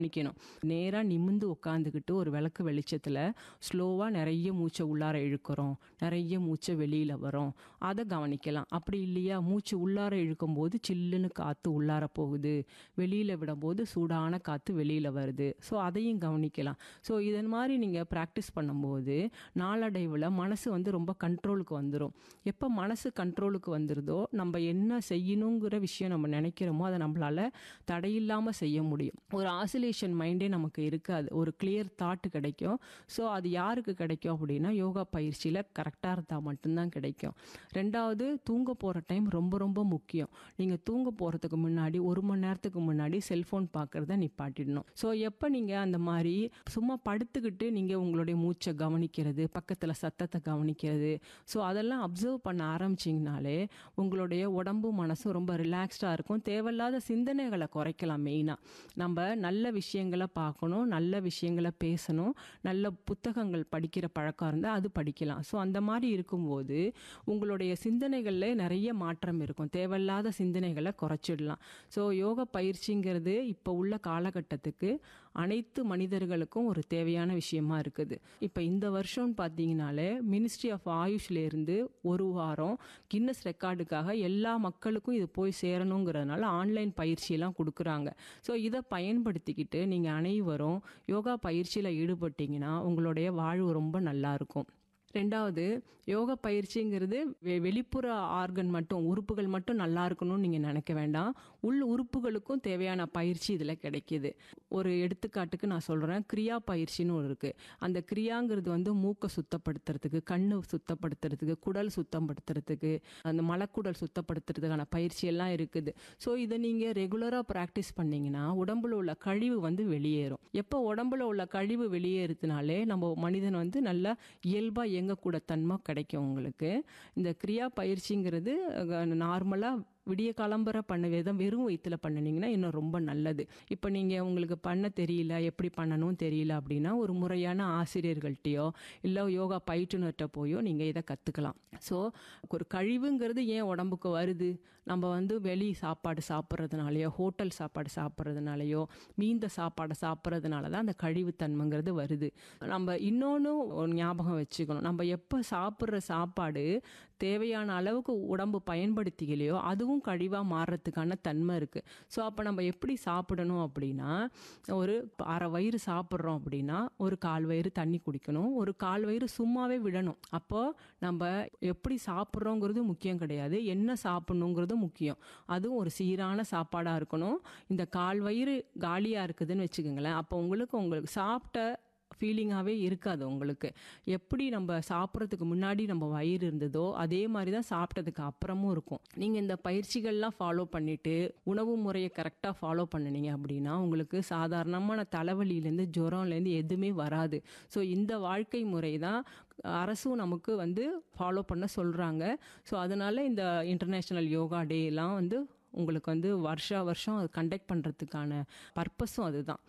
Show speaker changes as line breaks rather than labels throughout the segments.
நிற்கணும் நேராக நிமிந்து உட்காந்துக்கிட்டு ஒரு விளக்கு வெளிச்சத்தில் ஸ்லோவாக நிறைய மூச்சை உள்ளார இழுக்கிறோம் நிறைய மூச்சை வெளியில் வரும் அதை கவனிக்கலாம் அப்படி இல்லையா மூச்சு உள்ளார இழுக்கும்போது சில்லுன்னு காற்று உள்ளார போகுது வெளியில் விடும்போது சூடான காற்று வெளியில் வருது ஸோ அதையும் கவனிக்கலாம் ஸோ இதன் மாதிரி நீங்கள் ப்ராக்டிஸ் பண்ணும்போது நாளடைவில் மனசு வந்து ரொம்ப கண்ட்ரோலுக்கு வந்துடும் எப்போ மனசு கண்ட்ரோலுக்கு வந்துருதோ நம்ம என்ன செய்யணுங்கிற விஷயம் நம்ம நினைக்கிறோமோ அதை நம்மளால தடையில்லாமல் செய்ய முடியும் ஒரு ஆசிலேஷன் மைண்டே நமக்கு இருக்காது ஒரு கிளியர் தாட் கிடைக்கும் ஸோ அது யாருக்கு கிடைக்கும் அப்படின்னா யோகா பயிற்சியில் கரெக்டாக இருந்தால் மட்டும்தான் கிடைக்கும் ரெண்டாவது தூங்க போகிற டைம் ரொம்ப ரொம்ப முக்கியம் நீங்கள் தூங்க போகிறதுக்கு முன்னாடி ஒரு மணி நேரத்துக்கு முன்னாடி செல்ஃபோன் பார்க்குறத நிப்பாட்டிடணும் ஸோ எப்போ நீங்கள் அந்த மாதிரி சும்மா படுத்துக்கிட்டு நீங்கள் உங்களுடைய மூச்சை கவனிக்கிறது பக்கத்தில் சத்தத்தை கவனிக்கிறது ஸோ அதெல்லாம் அப்சர்வ் பண்ண ஆரம்பிச்சிங்கனாலே உங்களுடைய உடம்பு மனசும் ரொம்ப ரிலாக்ஸ்டாக இருக்கும் தேவையில்லாத சிந்தனைகளை குறைக்கலாம் மெயினாக நம்ம நல்ல விஷயங்களை பார்க்கணும் நல்ல விஷயங்களை பேசணும் நல்ல புத்தகங்கள் படிக்கிற பழக்கம் இருந்தால் அது படிக்கலாம் ஸோ அந்த மாதிரி இருக்கும்போது உங்களுடைய சிந்தனைகளில் நிறைய மாற்றம் இருக்கும் தேவையில்லாத சிந்தனைகளை குறைச்சிடலாம் ஸோ யோக பயிற்சிங்கிறது இப்போ உள்ள காலகட்டத்துக்கு அனைத்து மனிதர்களுக்கும் ஒரு தேவையான விஷயமா இருக்குது இப்போ இந்த வருஷம்னு பார்த்தீங்கனாலே மினிஸ்ட்ரி ஆஃப் ஆயுஷ்லேருந்து ஒரு வாரம் கின்னஸ் ரெக்கார்டுக்காக எல்லா மக்களுக்கும் இது போய் சேரணுங்கிறதுனால ஆன்லைன் பயிற்சியெல்லாம் கொடுக்குறாங்க ஸோ இதை பயன்படுத்திக்கிட்டு நீங்கள் அனைவரும் யோகா பயிற்சியில் ஈடுபட்டீங்கன்னா உங்களுடைய வாழ்வு ரொம்ப நல்லா இருக்கும் ரெண்டாவது யோகா பயிற்சிங்கிறது வெ வெளிப்புற ஆர்கன் மட்டும் உறுப்புகள் மட்டும் நல்லா இருக்கணும்னு நீங்கள் நினைக்க வேண்டாம் உள் உறுப்புகளுக்கும் தேவையான பயிற்சி இதில் கிடைக்கிது ஒரு எடுத்துக்காட்டுக்கு நான் சொல்கிறேன் கிரியா பயிற்சின்னு ஒரு இருக்குது அந்த கிரியாங்கிறது வந்து மூக்கை சுத்தப்படுத்துறதுக்கு கண்ணு சுத்தப்படுத்துறதுக்கு குடல் சுத்தப்படுத்துறதுக்கு அந்த மலக்குடல் சுத்தப்படுத்துறதுக்கான பயிற்சி எல்லாம் இருக்குது ஸோ இதை நீங்கள் ரெகுலராக ப்ராக்டிஸ் பண்ணீங்கன்னா உடம்புல உள்ள கழிவு வந்து வெளியேறும் எப்போ உடம்புல உள்ள கழிவு வெளியேறுதுனாலே நம்ம மனிதன் வந்து நல்லா இயல்பாக இயங்கக்கூட தன்மை கிடைக்கும் உங்களுக்கு இந்த கிரியா பயிற்சிங்கிறது நார்மலாக விடிய காலம்பர பண்ண விதம் வெறும் வயிற்றுல பண்ணினீங்கன்னா இன்னும் ரொம்ப நல்லது இப்போ நீங்கள் உங்களுக்கு பண்ண தெரியல எப்படி பண்ணணும் தெரியல அப்படின்னா ஒரு முறையான ஆசிரியர்கள்ட்டையோ இல்லை யோகா பயிற்றுனர்கிட்ட போயோ நீங்கள் இதை கற்றுக்கலாம் ஸோ ஒரு கழிவுங்கிறது ஏன் உடம்புக்கு வருது நம்ம வந்து வெளி சாப்பாடு சாப்பிட்றதுனாலையோ ஹோட்டல் சாப்பாடு சாப்பிட்றதுனாலையோ மீந்த சாப்பாடை சாப்பிட்றதுனால தான் அந்த கழிவுத்தன்மைங்கிறது வருது நம்ம இன்னொன்று ஞாபகம் வச்சுக்கணும் நம்ம எப்போ சாப்பிட்ற சாப்பாடு தேவையான அளவுக்கு உடம்பு பயன்படுத்திக்கலையோ அதுவும் அதுவும் கழிவாக மாறுறதுக்கான தன்மை இருக்குது ஸோ அப்போ நம்ம எப்படி சாப்பிடணும் அப்படின்னா ஒரு அரை வயிறு சாப்பிட்றோம் அப்படின்னா ஒரு கால் வயிறு தண்ணி குடிக்கணும் ஒரு கால் வயிறு சும்மாவே விடணும் அப்போ நம்ம எப்படி சாப்பிட்றோங்கிறது முக்கியம் கிடையாது என்ன சாப்பிட்ணுங்கிறது முக்கியம் அதுவும் ஒரு சீரான சாப்பாடாக இருக்கணும் இந்த கால் வயிறு காலியாக இருக்குதுன்னு வச்சுக்கோங்களேன் அப்போ உங்களுக்கு உங்களுக்கு சாப்பிட்ட ஃபீலிங்காகவே இருக்காது உங்களுக்கு எப்படி நம்ம சாப்பிட்றதுக்கு முன்னாடி நம்ம வயிறு இருந்ததோ அதே மாதிரி தான் சாப்பிட்டதுக்கு அப்புறமும் இருக்கும் நீங்கள் இந்த பயிற்சிகள்லாம் ஃபாலோ பண்ணிவிட்டு உணவு முறையை கரெக்டாக ஃபாலோ பண்ணினீங்க அப்படின்னா உங்களுக்கு சாதாரணமான தலைவலியிலேருந்து ஜுரம்லேருந்து எதுவுமே வராது ஸோ இந்த வாழ்க்கை முறை தான் அரசும் நமக்கு வந்து ஃபாலோ பண்ண சொல்கிறாங்க ஸோ அதனால் இந்த இன்டர்நேஷ்னல் யோகா டேலாம் வந்து உங்களுக்கு வந்து வருஷா வருஷம் அது கண்டக்ட் பண்ணுறதுக்கான பர்பஸும் அதுதான்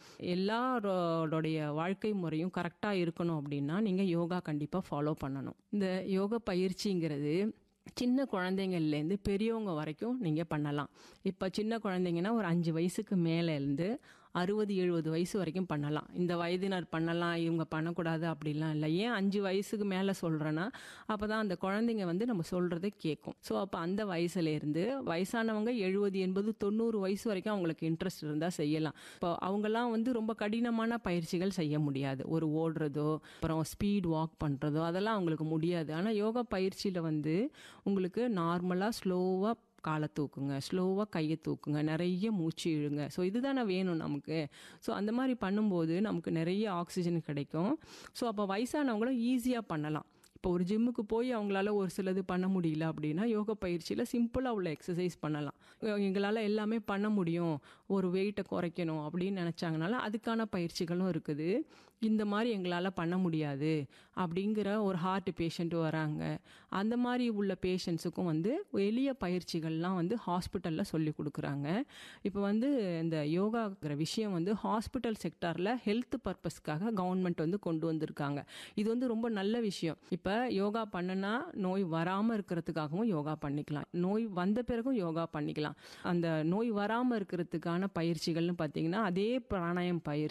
எல்லாரோடைய வாழ்க்கை முறையும் கரெக்டாக இருக்கணும் அப்படின்னா நீங்கள் யோகா கண்டிப்பாக ஃபாலோ பண்ணணும் இந்த யோகா பயிற்சிங்கிறது சின்ன குழந்தைங்கள்லேருந்து பெரியவங்க வரைக்கும் நீங்கள் பண்ணலாம் இப்போ சின்ன குழந்தைங்கன்னா ஒரு அஞ்சு வயசுக்கு மேலேருந்து அறுபது எழுபது வயசு வரைக்கும் பண்ணலாம் இந்த வயதினர் பண்ணலாம் இவங்க பண்ணக்கூடாது அப்படிலாம் இல்லை ஏன் அஞ்சு வயசுக்கு மேலே சொல்கிறேன்னா அப்போ தான் அந்த குழந்தைங்க வந்து நம்ம சொல்கிறத கேட்கும் ஸோ அப்போ அந்த வயசுலேருந்து வயசானவங்க எழுபது எண்பது தொண்ணூறு வயசு வரைக்கும் அவங்களுக்கு இன்ட்ரெஸ்ட் இருந்தால் செய்யலாம் இப்போ அவங்கெல்லாம் வந்து ரொம்ப கடினமான பயிற்சிகள் செய்ய முடியாது ஒரு ஓடுறதோ அப்புறம் ஸ்பீட் வாக் பண்ணுறதோ அதெல்லாம் அவங்களுக்கு முடியாது ஆனால் யோகா பயிற்சியில் வந்து உங்களுக்கு நார்மலாக ஸ்லோவாக காலை தூக்குங்க ஸ்லோவாக கையை தூக்குங்க நிறைய மூச்சு இழுங்க ஸோ இதுதானே வேணும் நமக்கு ஸோ அந்த மாதிரி பண்ணும்போது நமக்கு நிறைய ஆக்சிஜன் கிடைக்கும் ஸோ அப்போ வயசானவங்களும் ஈஸியாக பண்ணலாம் இப்போ ஒரு ஜிம்முக்கு போய் அவங்களால ஒரு சிலது பண்ண முடியல அப்படின்னா யோகா பயிற்சியில் சிம்பிளாக உள்ள எக்ஸசைஸ் பண்ணலாம் எங்களால் எல்லாமே பண்ண முடியும் ஒரு வெயிட்டை குறைக்கணும் அப்படின்னு நினச்சாங்கனால அதுக்கான பயிற்சிகளும் இருக்குது இந்த மாதிரி எங்களால் பண்ண முடியாது அப்படிங்கிற ஒரு ஹார்ட் பேஷண்ட் வராங்க அந்த மாதிரி உள்ள பேஷண்ட்ஸுக்கும் வந்து எளிய பயிற்சிகள்லாம் வந்து ஹாஸ்பிட்டலில் சொல்லி கொடுக்குறாங்க இப்போ வந்து இந்த யோகாங்கிற விஷயம் வந்து ஹாஸ்பிட்டல் செக்டாரில் ஹெல்த் பர்பஸ்க்காக கவர்மெண்ட் வந்து கொண்டு வந்திருக்காங்க இது வந்து ரொம்ப நல்ல விஷயம் இப்போ அப்போ யோகா பண்ணுனா நோய் வராமல் இருக்கிறதுக்காகவும் யோகா பண்ணிக்கலாம் நோய் வந்த பிறகும் யோகா பண்ணிக்கலாம் அந்த நோய் வராமல் இருக்கிறதுக்கான பயிற்சிகள்னு பார்த்தீங்கன்னா அதே பிராணாயம் பயிற்சி